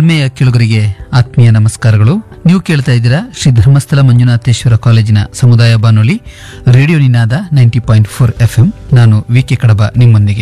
ಹೆಮ್ಮೆಯ ಕೆಳುಗರಿಗೆ ಆತ್ಮೀಯ ನಮಸ್ಕಾರಗಳು ನೀವು ಕೇಳ್ತಾ ಇದ್ದೀರಾ ಶ್ರೀ ಧರ್ಮಸ್ಥಳ ಮಂಜುನಾಥೇಶ್ವರ ಕಾಲೇಜಿನ ಸಮುದಾಯ ಬಾನುಲಿ radio Ninada ninety point four F ನಾನು ವಿ ಕೆ ಕಡಬ ನಿಮ್ಮೊಂದಿಗೆ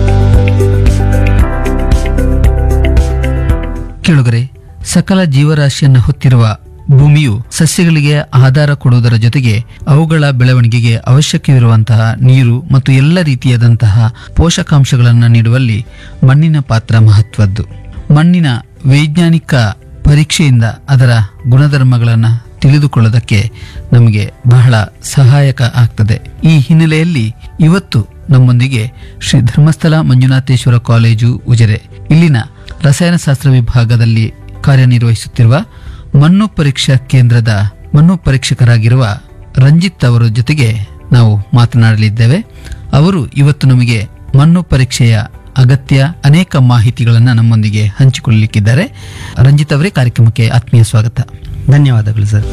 ಕೇಳುಗರೆ ಸಕಲ ಜೀವರಾಶಿಯನ್ನು ಹೊತ್ತಿರುವ ಭೂಮಿಯು ಸಸ್ಯಗಳಿಗೆ ಆಧಾರ ಕೊಡುವುದರ ಜೊತೆಗೆ ಅವುಗಳ ಬೆಳವಣಿಗೆಗೆ ಅವಶ್ಯಕವಿರುವಂತಹ ನೀರು ಮತ್ತು ಎಲ್ಲ ರೀತಿಯಾದಂತಹ ಪೋಷಕಾಂಶಗಳನ್ನು ನೀಡುವಲ್ಲಿ ಮಣ್ಣಿನ ಪಾತ್ರ ಮಹತ್ವದ್ದು ಮಣ್ಣಿನ ವೈಜ್ಞಾನಿಕ ಪರೀಕ್ಷೆಯಿಂದ ಅದರ ಗುಣಧರ್ಮಗಳನ್ನು ತಿಳಿದುಕೊಳ್ಳೋದಕ್ಕೆ ನಮಗೆ ಬಹಳ ಸಹಾಯಕ ಆಗ್ತದೆ ಈ ಹಿನ್ನೆಲೆಯಲ್ಲಿ ಇವತ್ತು ನಮ್ಮೊಂದಿಗೆ ಶ್ರೀ ಧರ್ಮಸ್ಥಳ ಮಂಜುನಾಥೇಶ್ವರ ಕಾಲೇಜು ಉಜಿರೆ ಇಲ್ಲಿನ ರಸಾಯನಶಾಸ್ತ್ರ ವಿಭಾಗದಲ್ಲಿ ಕಾರ್ಯನಿರ್ವಹಿಸುತ್ತಿರುವ ಮಣ್ಣು ಪರೀಕ್ಷಾ ಕೇಂದ್ರದ ಮಣ್ಣು ಪರೀಕ್ಷಕರಾಗಿರುವ ರಂಜಿತ್ ಅವರ ಜೊತೆಗೆ ನಾವು ಮಾತನಾಡಲಿದ್ದೇವೆ ಅವರು ಇವತ್ತು ನಮಗೆ ಮಣ್ಣು ಪರೀಕ್ಷೆಯ ಅಗತ್ಯ ಅನೇಕ ಮಾಹಿತಿಗಳನ್ನು ನಮ್ಮೊಂದಿಗೆ ಹಂಚಿಕೊಳ್ಳಲಿಕ್ಕಿದ್ದಾರೆ ರಂಜಿತ್ ಅವರೇ ಕಾರ್ಯಕ್ರಮಕ್ಕೆ ಆತ್ಮೀಯ ಸ್ವಾಗತ ಧನ್ಯವಾದಗಳು ಸರ್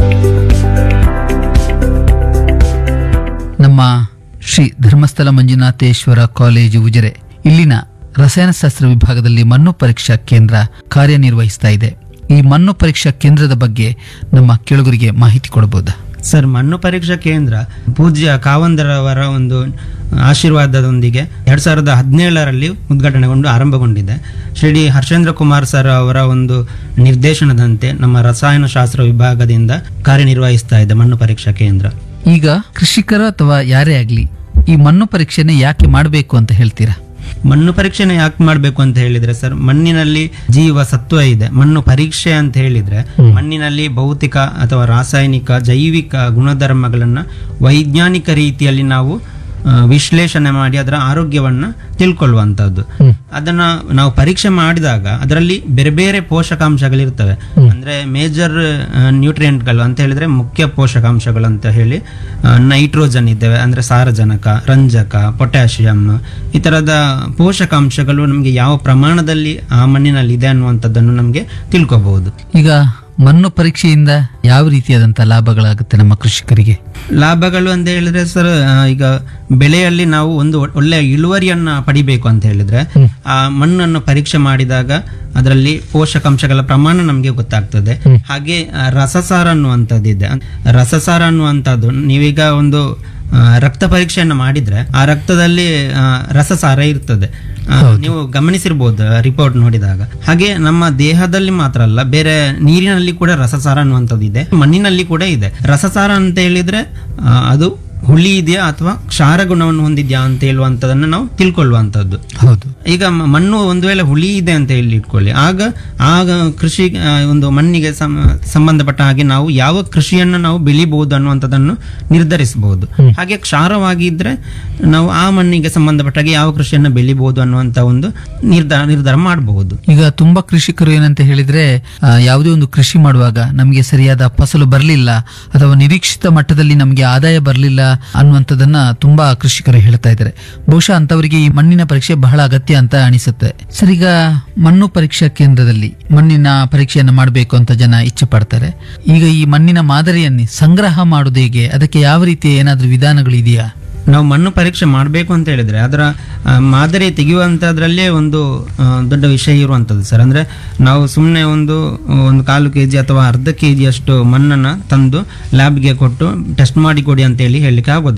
ನಮ್ಮ ಶ್ರೀ ಧರ್ಮಸ್ಥಳ ಮಂಜುನಾಥೇಶ್ವರ ಕಾಲೇಜು ಉಜಿರೆ ಇಲ್ಲಿನ ರಸಾಯನಶಾಸ್ತ್ರ ವಿಭಾಗದಲ್ಲಿ ಮಣ್ಣು ಪರೀಕ್ಷಾ ಕೇಂದ್ರ ಕಾರ್ಯನಿರ್ವಹಿಸ್ತಾ ಇದೆ ಈ ಮಣ್ಣು ಪರೀಕ್ಷಾ ಕೇಂದ್ರದ ಬಗ್ಗೆ ನಮ್ಮ ಕೆಳಗರಿಗೆ ಮಾಹಿತಿ ಕೊಡಬಹುದಾ ಸರ್ ಮಣ್ಣು ಪರೀಕ್ಷಾ ಕೇಂದ್ರ ಪೂಜ್ಯ ಕಾವಂದರವರ ಒಂದು ಆಶೀರ್ವಾದದೊಂದಿಗೆ ಎರಡ್ ಸಾವಿರದ ಹದಿನೇಳರಲ್ಲಿ ಉದ್ಘಾಟನೆಗೊಂಡು ಆರಂಭಗೊಂಡಿದೆ ಶ್ರೀ ಹರ್ಷೇಂದ್ರ ಕುಮಾರ್ ಸರ್ ಅವರ ಒಂದು ನಿರ್ದೇಶನದಂತೆ ನಮ್ಮ ರಸಾಯನಶಾಸ್ತ್ರ ವಿಭಾಗದಿಂದ ಕಾರ್ಯನಿರ್ವಹಿಸ್ತಾ ಇದೆ ಮಣ್ಣು ಪರೀಕ್ಷಾ ಕೇಂದ್ರ ಈಗ ಕೃಷಿಕರು ಅಥವಾ ಯಾರೇ ಆಗಲಿ ಈ ಮಣ್ಣು ಪರೀಕ್ಷೆನ ಯಾಕೆ ಮಾಡಬೇಕು ಅಂತ ಹೇಳ್ತೀರಾ ಮಣ್ಣು ಪರೀಕ್ಷೆನ ಯಾಕೆ ಮಾಡಬೇಕು ಅಂತ ಹೇಳಿದ್ರೆ ಸರ್ ಮಣ್ಣಿನಲ್ಲಿ ಜೀವ ಸತ್ವ ಇದೆ ಮಣ್ಣು ಪರೀಕ್ಷೆ ಅಂತ ಹೇಳಿದ್ರೆ ಮಣ್ಣಿನಲ್ಲಿ ಭೌತಿಕ ಅಥವಾ ರಾಸಾಯನಿಕ ಜೈವಿಕ ಗುಣಧರ್ಮಗಳನ್ನ ವೈಜ್ಞಾನಿಕ ರೀತಿಯಲ್ಲಿ ನಾವು ಆ, ವಿಶ್ಲೇಷಣೆ ಮಾಡಿ ಅದರ ಆರೋಗ್ಯವನ್ನ ತಿಳ್ಕೊಳ್ಳುವಂತದ್ದು ಅದನ್ನ ನಾವು ಪರೀಕ್ಷೆ ಮಾಡಿದಾಗ ಅದರಲ್ಲಿ ಬೇರೆ ಬೇರೆ ಪೋಷಕಾಂಶಗಳಿರ್ತವೆ ಅಂದ್ರೆ ಮೇಜರ್ ನ್ಯೂಟ್ರಿಯೆಂಟ್ಗಳು ಅಂತ ಹೇಳಿದ್ರೆ ಮುಖ್ಯ ಪೋಷಕಾಂಶಗಳು ಅಂತ ಹೇಳಿ ನೈಟ್ರೋಜನ್ ಇದ್ದೇವೆ ಅಂದ್ರೆ ಸಾರಜನಕ ರಂಜಕ ಪೊಟ್ಯಾಷಿಯಂ ಈ ತರದ ಪೋಷಕಾಂಶಗಳು ನಮಗೆ ಯಾವ ಪ್ರಮಾಣದಲ್ಲಿ ಆ ಮಣ್ಣಿನಲ್ಲಿ ಇದೆ ಅನ್ನುವಂಥದ್ದನ್ನು ನಮಗೆ ತಿಳ್ಕೋಬಹುದು ಈಗ ಮಣ್ಣು ಪರೀಕ್ಷೆಯಿಂದ ಯಾವ ರೀತಿಯಾದಂತಹ ಲಾಭಗಳಾಗುತ್ತೆ ನಮ್ಮ ಕೃಷಿಕರಿಗೆ ಲಾಭಗಳು ಅಂತ ಹೇಳಿದ್ರೆ ಸರ್ ಆ, ಈಗ ಬೆಳೆಯಲ್ಲಿ ನಾವು ಒಂದು ಒ- ಒಳ್ಳೆಯ ಇಳುವರಿಯನ್ನ ಪಡಿಬೇಕು ಅಂತ ಹೇಳಿದ್ರೆ ಆ ಮಣ್ಣನ್ನು ಪರೀಕ್ಷೆ ಮಾಡಿದಾಗ ಅದರಲ್ಲಿ ಪೋಷಕಾಂಶಗಳ ಪ್ರಮಾಣ ನಮಗೆ ಗೊತ್ತಾಗ್ತದೆ ಹಾಗೆ ಆ, ರಸಸಾರ ಅನ್ನುವಂಥದ್ದು ಇದೆ ರಸಸಾರ ಅನ್ನುವಂಥದ್ದು ನೀವೀಗ ಒಂದು ಆ, ರಕ್ತ ಪರೀಕ್ಷೆಯನ್ನು ಮಾಡಿದ್ರೆ ಆ ರಕ್ತದಲ್ಲಿ ಆ, ರಸಸಾರ ಇರ್ತದೆ ಆ, ನೀವು ಗಮನಿಸಿರ್ಬೋದು ರಿಪೋರ್ಟ್ ನೋಡಿದಾಗ ಹಾಗೆ ನಮ್ಮ ದೇಹದಲ್ಲಿ ಮಾತ್ರ ಅಲ್ಲ ಬೇರೆ ನೀರಿನಲ್ಲಿ ಕೂಡ ರಸಸಾರ ಅನ್ನುವಂಥದ್ದು ಇದೆ ಮಣ್ಣಿನಲ್ಲಿ ಕೂಡ ಇದೆ ರಸಸಾರ ಅಂತ ಹೇಳಿದ್ರೆ ಆ, ಅದು ಹುಳಿ ಇದೆಯಾ ಅಥವಾ ಕ್ಷಾರ ಗುಣವನ್ನು ಹೊಂದಿದ್ಯಾ ಅಂತ ಹೇಳುವಂಥದ್ದನ್ನು ನಾವು ತಿಳ್ಕೊಳ್ಳುವಂಥದ್ದು ಹೌದು ಈಗ ಮ- ಮಣ್ಣು ಒಂದು ವೇಳೆ ಹುಳಿ ಇದೆ ಅಂತ ಹೇಳಿ ಇಟ್ಕೊಳ್ಳಿ ಆಗ ಆಗ ಕೃಷಿ ಆ, ಒಂದು ಮಣ್ಣಿಗೆ ಸಮ- ಸಂಬಂಧಪಟ್ಟ ಹಾಗೆ ನಾವು ಯಾವ ಕೃಷಿಯನ್ನು ನಾವು ಬೆಳಿಬಹುದು ಅನ್ನುವಂಥದ್ದನ್ನು ನಿರ್ಧರಿಸಬಹುದು ಹಾಗೆ ಕ್ಷಾರವಾಗಿದ್ರೆ ನಾವು ಆ ಮಣ್ಣಿಗೆ ಸಂಬಂಧಪಟ್ಟ ಹಾಗೆ ಯಾವ ಕೃಷಿಯನ್ನು ಬೆಳಿಬಹುದು ಅನ್ನುವಂಥ ಒಂದು ನಿರ್ಧಾರ ನಿರ್ಧಾರ ಮಾಡಬಹುದು ಈಗ ತುಂಬಾ ಕೃಷಿಕರು ಏನಂತ ಹೇಳಿದ್ರೆ ಆ, ಯಾವುದೇ ಒಂದು ಕೃಷಿ ಮಾಡುವಾಗ ನಮಗೆ ಸರಿಯಾದ ಫಸಲು ಬರಲಿಲ್ಲ ಅಥವಾ ನಿರೀಕ್ಷಿತ ಮಟ್ಟದಲ್ಲಿ ನಮಗೆ ಆದಾಯ ಬರಲಿಲ್ಲ ಅನ್ನುವಂಥದ್ದನ್ನ ತುಂಬಾ ಕೃಷಿಕರು ಹೇಳ್ತಾ ಇದ್ದಾರೆ ಬಹುಶಃ ಅಂತವರಿಗೆ ಈ ಮಣ್ಣಿನ ಪರೀಕ್ಷೆ ಬಹಳ ಅಗತ್ಯ ಅಂತ ಅನಿಸುತ್ತೆ ಸರ್ ಈಗ ಮಣ್ಣು ಪರೀಕ್ಷಾ ಕೇಂದ್ರದಲ್ಲಿ ಮಣ್ಣಿನ ಪರೀಕ್ಷೆಯನ್ನು ಮಾಡಬೇಕು ಅಂತ ಜನ ಇಚ್ಛೆ ಪಡ್ತಾರೆ ಈಗ ಈ ಮಣ್ಣಿನ ಮಾದರಿಯನ್ನು ಸಂಗ್ರಹ ಮಾಡುವುದು ಹೇಗೆ ಅದಕ್ಕೆ ಯಾವ ರೀತಿಯ ಏನಾದ್ರೂ ವಿಧಾನಗಳು ಇದೆಯಾ ನಾವು ಮಣ್ಣು ಪರೀಕ್ಷೆ ಮಾಡಬೇಕು ಅಂತ ಹೇಳಿದ್ರೆ ಅದರ ಆ, ಮಾದರಿ ತೆಗೆಯುವಂಥದ್ರಲ್ಲೇ ಒಂದು ಆ, ದೊಡ್ಡ ವಿಷಯ ಇರುವಂಥದ್ದು ಸರ್ ಅಂದ್ರೆ ನಾವು ಸುಮ್ಮನೆ ಒಂದು ಒಂದು ಕಾಲು ಕೆ ಜಿ ಅಥವಾ ಅರ್ಧ ಕೆ ಜಿಯಷ್ಟು ಮಣ್ಣನ್ನು ತಂದು ಲ್ಯಾಬ್ಗೆ ಕೊಟ್ಟು ಟೆಸ್ಟ್ ಮಾಡಿ ಕೊಡಿ ಅಂತ ಹೇಳಿ ಹೇಳಲಿಕ್ಕೆ ಆಗೋದಿಲ್ಲ